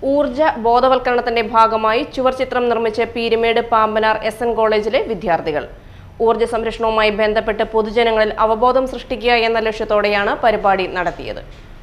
ഊർജ ബോധവൽക്കരണത്തിന്റെ ഭാഗമായി ചുവർചിത്രം നിർമ്മിച്ച പീരുമേട് പാമ്പനാർ എസ് എൻ കോളേജിലെ വിദ്യാർത്ഥികൾ ഊർജ സംരക്ഷണവുമായി ബന്ധപ്പെട്ട് പൊതുജനങ്ങളിൽ അവബോധം സൃഷ്ടിക്കുക എന്ന ലക്ഷ്യത്തോടെയാണ് പരിപാടി നടത്തിയത്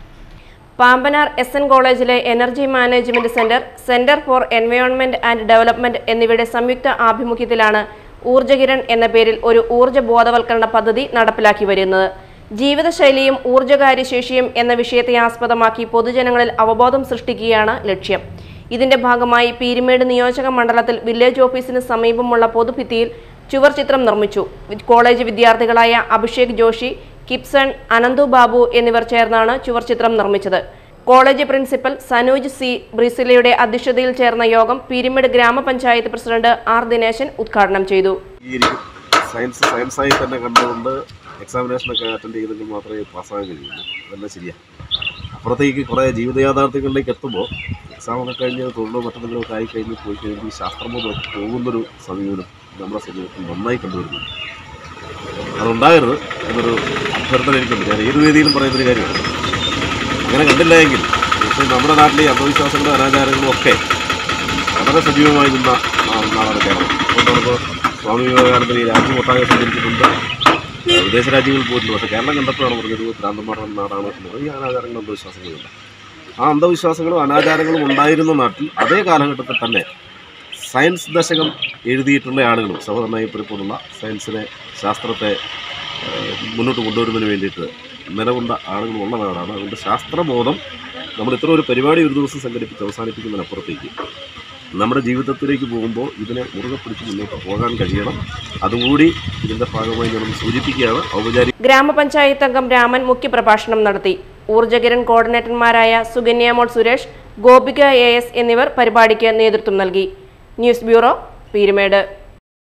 പാമ്പനാർ എസ് എൻ കോളേജിലെ energy management centre centre for environment and development എന്നിവയുടെ സംയുക്ത ആഭിമുഖ്യത്തിലാണ് ഊർജകിരൺ എന്ന പേരിൽ ഒരു ഊർജ ബോധവൽക്കരണ പദ്ധതി നടപ്പിലാക്കി വരുന്നത് ജീവിതശൈലിയും ഊർജ്ജകാര്യശേഷിയും എന്ന വിഷയത്തെ ആസ്പദമാക്കി പൊതുജനങ്ങളിൽ അവബോധം സൃഷ്ടിക്കുകയാണ് ലക്ഷ്യം ഇതിന്റെ ഭാഗമായി പീരുമേട് നിയോജക മണ്ഡലത്തിൽ വില്ലേജ് ഓഫീസിന് സമീപമുള്ള പൊതുഭിത്തിയിൽ ചുവർചിത്രം നിർമ്മിച്ചു കോളേജ് വിദ്യാർത്ഥികളായ അഭിഷേക് ജോഷി കിപ്സൺ അനന്തു ബാബു എന്നിവർ ചേർന്നാണ് ചുവർചിത്രം നിർമ്മിച്ചത് കോളേജ് പ്രിൻസിപ്പൽ സനൂജ് സി ബ്രിസിലയുടെ അധ്യക്ഷതയിൽ ചേർന്ന യോഗം പീരുമേട് ഗ്രാമപഞ്ചായത്ത് പ്രസിഡന്റ് ആർ ദിനേശൻ ഉദ്ഘാടനം ചെയ്തു ഈ ഒരു സയൻസ് സയൻസായി തന്നെ കണ്ടുകൊണ്ട് എക്സാമിനേഷനൊക്കെ അറ്റൻഡ് ചെയ്തെങ്കിൽ മാത്രമേ പാസ്സാകാൻ കഴിയുള്ളൂ അതെല്ലാം ശരിയാണ് അപ്പുറത്തേക്ക് കുറേ ജീവിത യാഥാർത്ഥ്യങ്ങളിലേക്ക് എത്തുമ്പോൾ എക്സാമൊക്കെ കഴിഞ്ഞ് തൊഴിലോ മറ്റെന്തെങ്കിലും ഒക്കെ ആയി കഴിഞ്ഞ് പോയി കഴിഞ്ഞ് ഈ ശാസ്ത്രബോധമൊക്കെ പോകുന്നൊരു സമീപനം നമ്മുടെ സമൂഹത്തിൽ നന്നായി കണ്ടുവരുന്നുണ്ട് അതുണ്ടാകരുത് എന്നൊരു അഭ്യർത്ഥന എനിക്കുണ്ട് ഞാൻ ഏത് വേദിയിലും പറയുന്നൊരു കാര്യമാണ് അങ്ങനെ കണ്ടില്ല എങ്കിൽ പക്ഷേ നമ്മുടെ നാട്ടിലെ ഈ അന്ധവിശ്വാസങ്ങളും അനാചാരങ്ങളും ഒക്കെ വളരെ സജീവമായി നിന്ന ആ- നാടാണ് കേരളം അതുകൊണ്ടാണ് ഇപ്പോൾ സ്വാമി വിവേകാനന്ദൻ ഈ രാജ്യം ഒട്ടാകെ സഞ്ചരിച്ചിട്ടുണ്ട് ഏഹ് വിദേശ രാജ്യങ്ങളിൽ പോയിട്ടുണ്ട് പക്ഷേ കേരളം കണ്ടപ്പോഴാണ് പറഞ്ഞത് ഭ്രാന്തന്മാരുടെ നാടാണ് എന്നുള്ളത് ഈ അനാചാരങ്ങളും അന്ധവിശ്വാസങ്ങളുമില്ല ആ അന്ധവിശ്വാസങ്ങളും അനാചാരങ്ങളും ഉണ്ടായിരുന്ന നാട്ടിൽ അതേ കാലഘട്ടത്തിൽ തന്നെ സയൻസ് ദശകം എഴുതിയിട്ടുള്ള ആളുകളും സഹോദരൻ അയ്യപ്പനെ പോലുള്ള സയൻസിനെ ശാസ്ത്രത്തെ ഏഹ് മുന്നോട്ട് കൊണ്ടുവരുന്നതിന് വേണ്ടിയിട്ട് നിലകൊണ്ട ആളുകൾ ഉള്ള നാടാണ് അതുകൊണ്ട് ശാസ്ത്രബോധം നമ്മൾ ഇത്ര ഒരു പരിപാടി ഒരു ദിവസം സംഘടിപ്പിച്ച് അവസാനിപ്പിക്കുന്നതിനപ്പുറത്തേക്ക് നമ്മുടെ ജീവിതത്തിലേക്ക് പോകുമ്പോൾ ഇതിനെ മുറുകെ പിടിച്ച് മുന്നോട്ട് പോകാൻ കഴിയണം അതുകൂടി ഇതിൻ്റെ ഭാഗമായി ഞാനൊന്ന് സൂചിപ്പിക്കുകയാണ് ഔപചാരിക ഗ്രാമപഞ്ചായത്ത് അംഗം രാമൻ മുഖ്യപ്രഭാഷണം നടത്തി ഊർജകിരൺ കോർഡിനേറ്റർമാരായ സുകന്യാമോൾ സുരേഷ് ഗോപിക എ എസ് എന്നിവർ പരിപാടിക്ക് നേതൃത്വം നൽകി ന്യൂസ് ബ്യൂറോ പീരുമേട്